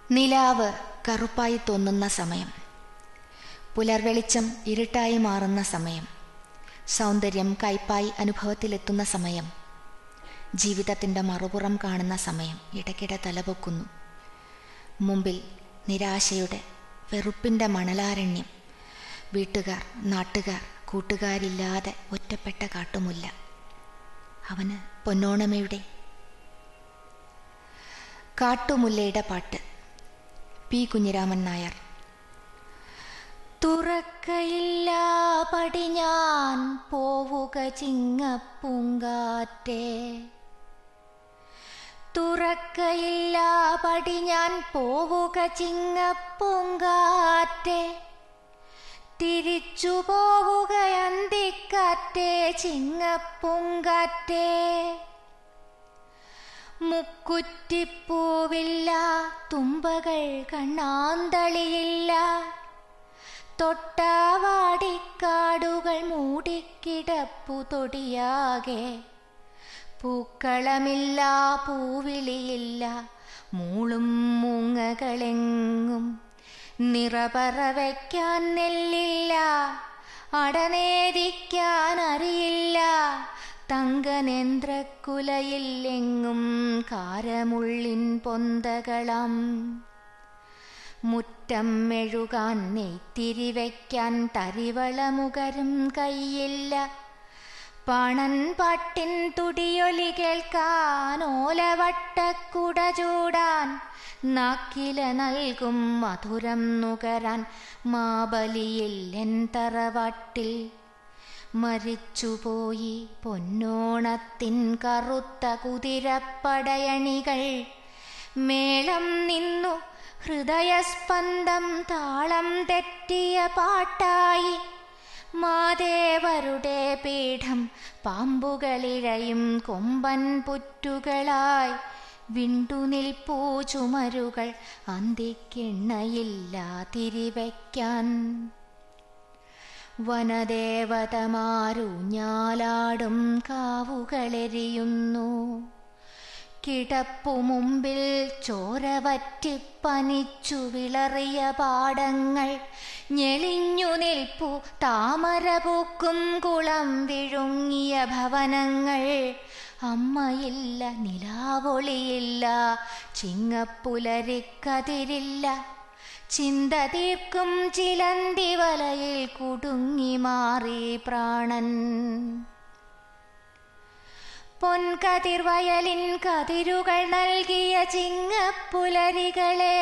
നിലാവ് കറുപ്പായി തോന്നുന്ന സമയം പുലർവെളിച്ചം ഇരുട്ടായി മാറുന്ന സമയം സൗന്ദര്യം കയ്പായി അനുഭവത്തിലെത്തുന്ന സമയം ജീവിതത്തിൻ്റെ മറുപുറം കാണുന്ന സമയം ഇടയ്ക്കിടെ തലപൊക്കുന്നു മുമ്പിൽ നിരാശയുടെ വെറുപ്പിൻ്റെ മണലാരണ്യം വീട്ടുകാർ നാട്ടുകാർ കൂട്ടുകാരില്ലാതെ ഒറ്റപ്പെട്ട കാട്ടുമുല്ല അവന് പൊന്നോണമയുടെ കാട്ടുമുല്ലയുടെ പാട്ട് പി കുഞ്ഞിരാമൻ നായർ തുറക്കയില്ല പടി ഞാൻ പോവുക ചിങ്ങപ്പൂങ്കാറ്റേ തുറക്കയില്ല പടി ഞാൻ പോവുക ചിങ്ങപ്പൂങ്കാറ്റേ തിരിച്ചു പോവുക അന്തിക്കാറ്റേ ചിങ്ങപ്പൂങ്കാറ്റേ മുക്കുറ്റിപ്പൂവില്ല തുമ്പകൾ കണ്ണാന്തളിയില്ല തൊട്ടാവാടിക്കാടുകൾ മൂടിക്കിടപ്പു തൊടിയാകെ പൂക്കളമില്ല പൂവിളിയില്ല മൂളും മൂങ്ങകളെങ്ങും നിറപറ വയ്ക്കാൻ നെല്ലില്ല അടനേദിക്കാൻ അറിയില്ല തങ്കനേന്ദ്രക്കുലയില്ലെങ്ങും കാരമുള്ളിൻ പൊന്തകളം മുറ്റം മെഴുകാൻ നെയ്ത്തിരി വയ്ക്കാൻ തരിവളമുകരും കയ്യില്ല പണൻ പാട്ടിൻ തുടിയൊലി കേൾക്കാൻ ഓലവട്ടക്കുട ചൂടാൻ നാക്കില നൽകും മധുരം നുകരാൻ മാബലിയിൽ എൻ തറവാട്ടിൽ മരിച്ചുപോയി പൊന്നോണത്തിൻ കറുത്ത കുതിരപ്പടയണികൾ മേളം നിന്നു ഹൃദയസ്പന്ദം താളം തെറ്റിയ പാട്ടായി മാദേവരുടെ പീഠം പാമ്പുകളിഴയും കൊമ്പൻ പുറ്റുകളായി വിണ്ടുനിൽപ്പൂ ചുമരുകൾ അന്തിക്കെണ്ണയില്ല തിരിവയ്ക്കാൻ വനദേവതമാരുഞ്ഞാലാടും കാവുകളെരിയുന്നു കിടപ്പു മുമ്പിൽ ചോരവറ്റിപ്പനിച്ചു വിളറിയ പാടങ്ങൾ ഞെളിഞ്ഞു നിൽപ്പു താമര പൂക്കും കുളം വിഴുങ്ങിയ ഭവനങ്ങൾ അമ്മയില്ല നിലാവൊളിയില്ല ചിങ്ങപ്പുലരിക്കതിരില്ല ചിന്ത തീർക്കും ചിലന്തി വലയിൽ കുടുങ്ങി മാറി പ്രാണൻ പൊൻകതിർവയലിൻ കതിരുകൾ നൽകിയ ചിങ്ങപ്പുലരികളെ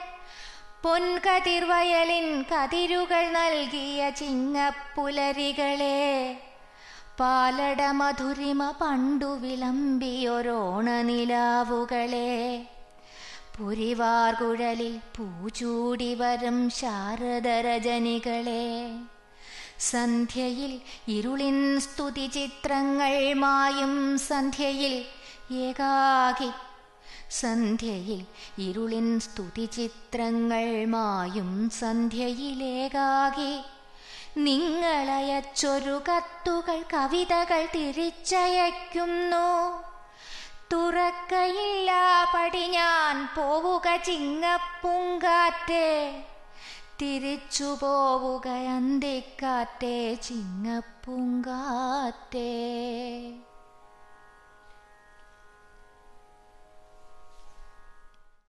പൊൻകതിർവയലിൻ കതിരുകൾ നൽകിയ ചിങ്ങപ്പുലരികളെ പാലട മധുരിമ പണ്ടു വിളമ്പിയൊരോണ നിലാവുകളെ പുരിവാർകുഴലിൽ പൂചൂടി വരും ശാരദരജനികളെ സന്ധ്യയിൽ ഇരുളിൻ സ്തുതി ചിത്രങ്ങൾ മായും സന്ധ്യയിൽ ഏകാകി സന്ധ്യയിൽ ഇരുളിൻ സ്തുതി ചിത്രങ്ങൾ മായും സന്ധ്യയിലേകാകി നിങ്ങളയച്ചൊരു കത്തുകൾ കവിതകൾ തിരിച്ചയക്കുന്നു തുറക്കയില്ല പടി ഞാൻ പോവുക ചിങ്ങപ്പൂങ്കാറ്റേ തിരിച്ചു പോവുക അന്തിക്കാറ്റേ ചിങ്ങപ്പൂങ്കാറ്റേ